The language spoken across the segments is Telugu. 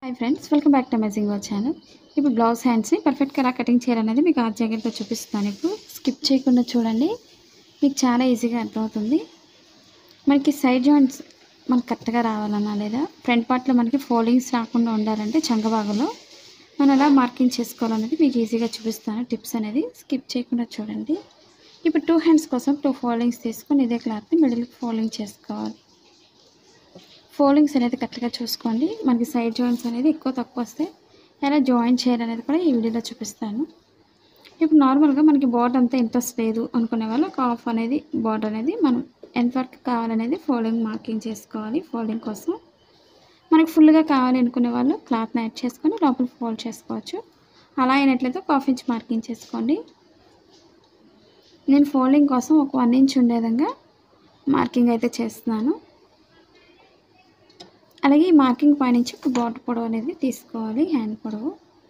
hi friends welcome back to amazing our channel ఇప్పుడు బ్లౌజ్ హ్యాండ్స్ని పర్ఫెక్ట్గా ఎలా కటింగ్ చేయాలనేది మీకు ఆ జాగ్రత్తగా చూపిస్తాను ఇప్పుడు స్కిప్ చేయకుండా చూడండి మీకు చాలా ఈజీగా అర్థమవుతుంది మనకి సైడ్ జాయింట్స్ మనకు కరెక్ట్గా రావాలన్నా లేదా ఫ్రంట్ పార్ట్లో మనకి ఫోల్డింగ్స్ రాకుండా ఉండాలంటే చంగబాగులో మనం ఎలా మార్కింగ్ చేసుకోవాలనేది మీకు ఈజీగా చూపిస్తాను టిప్స్ అనేది స్కిప్ చేయకుండా చూడండి ఇప్పుడు టూ హ్యాండ్స్ కోసం టూ ఫోల్డింగ్స్ తీసుకొని ఇదే క్లాత్ని మిడిల్కి ఫోల్డింగ్ చేసుకోవాలి ఫోల్డింగ్స్ అనేది కరెక్ట్గా చూసుకోండి మనకి సైడ్ జాయింట్స్ అనేది ఎక్కువ తక్కువ వస్తే ఎలా జాయిన్ చేయాలనేది కూడా ఈ వీడియోలో చూపిస్తాను ఇప్పుడు నార్మల్గా మనకి బార్డర్ అంతా ఇంట్రెస్ట్ లేదు అనుకునే వాళ్ళు ఒక హాఫ్ అనేది బార్డర్ అనేది మనం ఎంతవరకు కావాలనేది ఫోల్డింగ్ మార్కింగ్ చేసుకోవాలి ఫోల్డింగ్ కోసం మనకి ఫుల్గా కావాలి అనుకునే వాళ్ళు క్లాత్ని యాడ్ చేసుకొని లోపల ఫోల్డ్ చేసుకోవచ్చు అలా అయినట్లయితే ఒక హాఫ్ ఇంచ్ మార్కింగ్ చేసుకోండి నేను ఫోల్డింగ్ కోసం ఒక వన్ ఇంచ్ ఉండే విధంగా మార్కింగ్ అయితే చేస్తున్నాను అలాగే ఈ మార్కింగ్ పైనుంచి ఒక బాటర్ పొడవు అనేది తీసుకోవాలి హ్యాండ్ పొడవు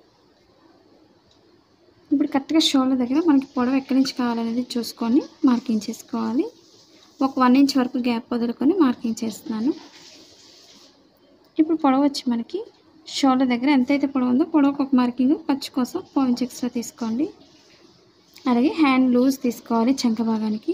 ఇప్పుడు కరెక్ట్గా షోల్డర్ దగ్గర మనకి పొడవు ఎక్కడి నుంచి కావాలనేది చూసుకొని మార్కింగ్ చేసుకోవాలి ఒక వన్ ఇంచ్ వరకు గ్యాప్ వదులుకొని మార్కింగ్ చేస్తున్నాను ఇప్పుడు పొడవు వచ్చి మనకి షోల్డర్ దగ్గర ఎంతైతే పొడవు ఉందో పొడవుకు ఒక మార్కింగ్ ఖర్చు కోసం పాయింట్స్ ఎక్స్ట్రా తీసుకోండి అలాగే హ్యాండ్ లూజ్ తీసుకోవాలి చంక భాగానికి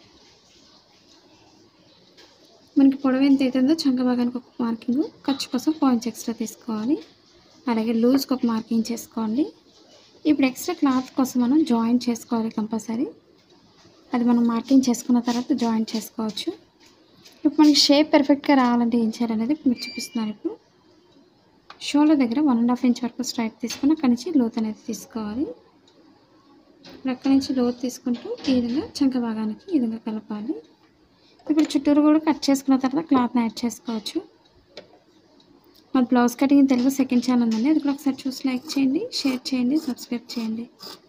మనకి పొడవు ఎంత అవుతుందో చంక భాగానికి ఒక మార్కింగ్ ఖర్చు కోసం పాయింట్స్ ఎక్స్ట్రా తీసుకోవాలి అలాగే లూజ్కి ఒక మార్కింగ్ చేసుకోండి ఇప్పుడు ఎక్స్ట్రా క్లాత్ కోసం మనం జాయింట్ చేసుకోవాలి కంపల్సరీ అది మనం మార్కింగ్ చేసుకున్న తర్వాత జాయింట్ చేసుకోవచ్చు ఇప్పుడు మనకి షేప్ పెర్ఫెక్ట్గా రావాలంటే ఏం చేయాలనేది ఇప్పుడు మీకు చూపిస్తున్నాను ఇప్పుడు షోల్డర్ దగ్గర వన్ అండ్ హాఫ్ ఇంచ్ వరకు స్ట్రైట్ తీసుకుని అక్కడి నుంచి లోత్ అనేది తీసుకోవాలి ఇప్పుడు అక్కడి నుంచి లోత్ తీసుకుంటూ ఈ విధంగా చంక భాగానికి ఈ విధంగా కలపాలి ఇప్పుడు చుట్టూరు కూడా కట్ చేసుకున్న తర్వాత క్లాత్ని యాడ్ చేసుకోవచ్చు మా blouse cutting Telugu second channel ఉందండి అది కూడా ఒకసారి చూసి లైక్ చేయండి షేర్ చేయండి సబ్స్క్రైబ్ చేయండి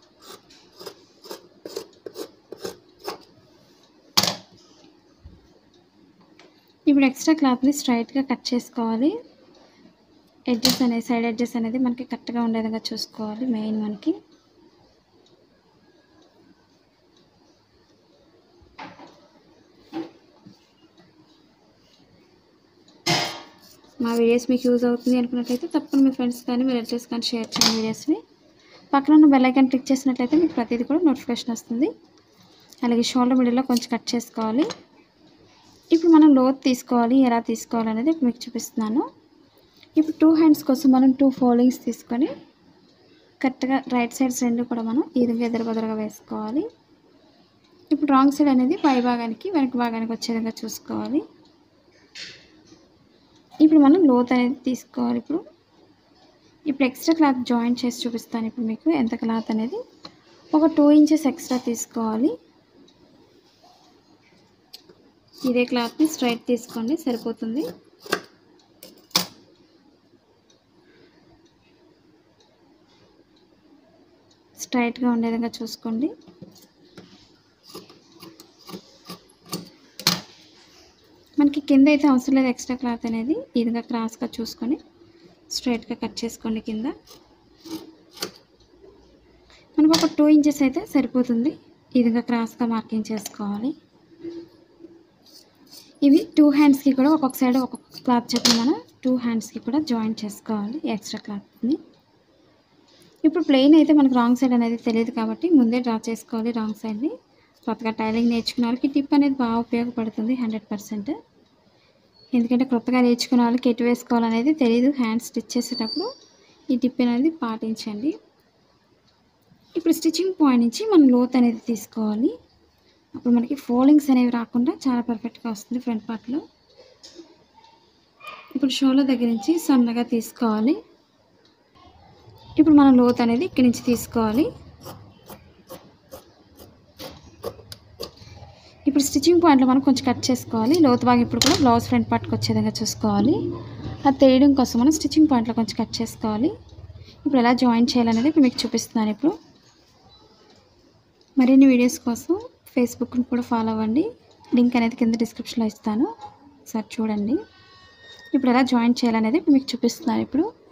ఇప్పుడు ఎక్స్ట్రా క్లాత్ని స్ట్రైట్గా కట్ చేసుకోవాలి ఎడ్జెస్ అనేది సైడ్ ఎడ్జెస్ అనేది మనకి కరెక్ట్గా ఉండే విధంగా చూసుకోవాలి మెయిన్ మనకి మా వీడియోస్ మీకు యూజ్ అవుతుంది అనుకున్నట్లయితే తప్పకుండా మీ ఫ్రెండ్స్ కానీ మీ రిలేటివ్స్ కానీ షేర్ చేయండి వీడియోస్ని పక్కన ఉన్న బెల్ ఐకాన్ క్లిక్ చేసినట్లయితే మీకు ప్రతిదీ కూడా నోటిఫికేషన్ వస్తుంది అలాగే షోల్డర్ మిడిల్లో కొంచెం కట్ చేసుకోవాలి ఇప్పుడు మనం లోత్ తీసుకోవాలి ఎలా తీసుకోవాలి అనేది ఇప్పుడు మీకు చూపిస్తున్నాను ఇప్పుడు టూ హ్యాండ్స్ కోసం మనం టూ ఫోల్డింగ్స్ తీసుకొని కరెక్ట్గా రైట్ సైడ్స్ రెండు కూడా మనం ఈ విధంగా ఎదురు బదురుగా వేసుకోవాలి ఇప్పుడు రాంగ్ సైడ్ అనేది పై భాగానికి వెనక భాగానికి వచ్చే విధంగా చూసుకోవాలి ఇప్పుడు మనం లోత్ అనేది తీసుకోవాలి ఇప్పుడు ఇప్పుడు ఎక్స్ట్రా క్లాత్ జాయింట్ చేసి చూపిస్తాను ఇప్పుడు మీకు ఎంత క్లాత్ అనేది ఒక టూ ఇంచెస్ ఎక్స్ట్రా తీసుకోవాలి ఇదే క్లాత్ని స్ట్రైట్ తీసుకోండి సరిపోతుంది స్ట్రైట్గా ఉండే విధంగా చూసుకోండి మనకి కింద అయితే అవసరం లేదు ఎక్స్ట్రా క్లాత్ అనేది ఈ విధంగా క్రాస్గా చూసుకొని స్ట్రైట్గా కట్ చేసుకోండి కింద మనకు ఒక టూ ఇంచెస్ అయితే సరిపోతుంది ఈ విధంగా క్రాస్గా మార్కింగ్ చేసుకోవాలి ఇవి టూ హ్యాండ్స్కి కూడా ఒక్కొక్క సైడ్ ఒక్కొక్క క్లాత్ చెప్పి మనం టూ హ్యాండ్స్కి కూడా జాయిన్ చేసుకోవాలి ఎక్స్ట్రా క్లాత్ని ఇప్పుడు ప్లెయిన్ అయితే మనకు రాంగ్ సైడ్ అనేది తెలియదు కాబట్టి ముందే డ్రా చేసుకోవాలి రాంగ్ సైడ్ని కొత్తగా టైలింగ్ నేర్చుకున్న వాళ్ళకి టిప్ అనేది బాగా ఉపయోగపడుతుంది హండ్రెడ్ పర్సెంట్ ఎందుకంటే కొత్తగా నేర్చుకున్న వాళ్ళకి ఎటు వేసుకోవాలనేది తెలియదు హ్యాండ్ స్టిచ్ చేసేటప్పుడు ఈ టిప్ అనేది పాటించండి ఇప్పుడు స్టిచ్చింగ్ పాయింట్ నుంచి మనం లోత్ అనేది తీసుకోవాలి అప్పుడు మనకి ఫోల్డింగ్స్ అనేవి రాకుండా చాలా పర్ఫెక్ట్గా వస్తుంది ఫ్రంట్ పార్ట్లో ఇప్పుడు షోల్డర్ దగ్గర నుంచి సన్నగా తీసుకోవాలి ఇప్పుడు మనం లోత్ అనేది ఇక్కడి నుంచి తీసుకోవాలి ఇప్పుడు స్టిచ్చింగ్ పాయింట్లో మనం కొంచెం కట్ చేసుకోవాలి లోతు భాగం ఇప్పుడు కూడా బ్లౌజ్ ఫ్రంట్ పార్ట్కి వచ్చే విధంగా చూసుకోవాలి అది తెలియడం కోసం మనం స్టిచ్చింగ్ పాయింట్లో కొంచెం కట్ చేసుకోవాలి ఇప్పుడు ఎలా జాయిన్ చేయాలనేది ఇప్పుడు మీకు చూపిస్తున్నాను ఇప్పుడు మరిన్ని వీడియోస్ కోసం ఫేస్బుక్ని కూడా ఫాలో అవ్వండి లింక్ అనేది కింద డిస్క్రిప్షన్లో ఇస్తాను ఒకసారి చూడండి ఇప్పుడు ఎలా జాయిన్ చేయాలనేది ఇప్పుడు మీకు చూపిస్తున్నాను ఇప్పుడు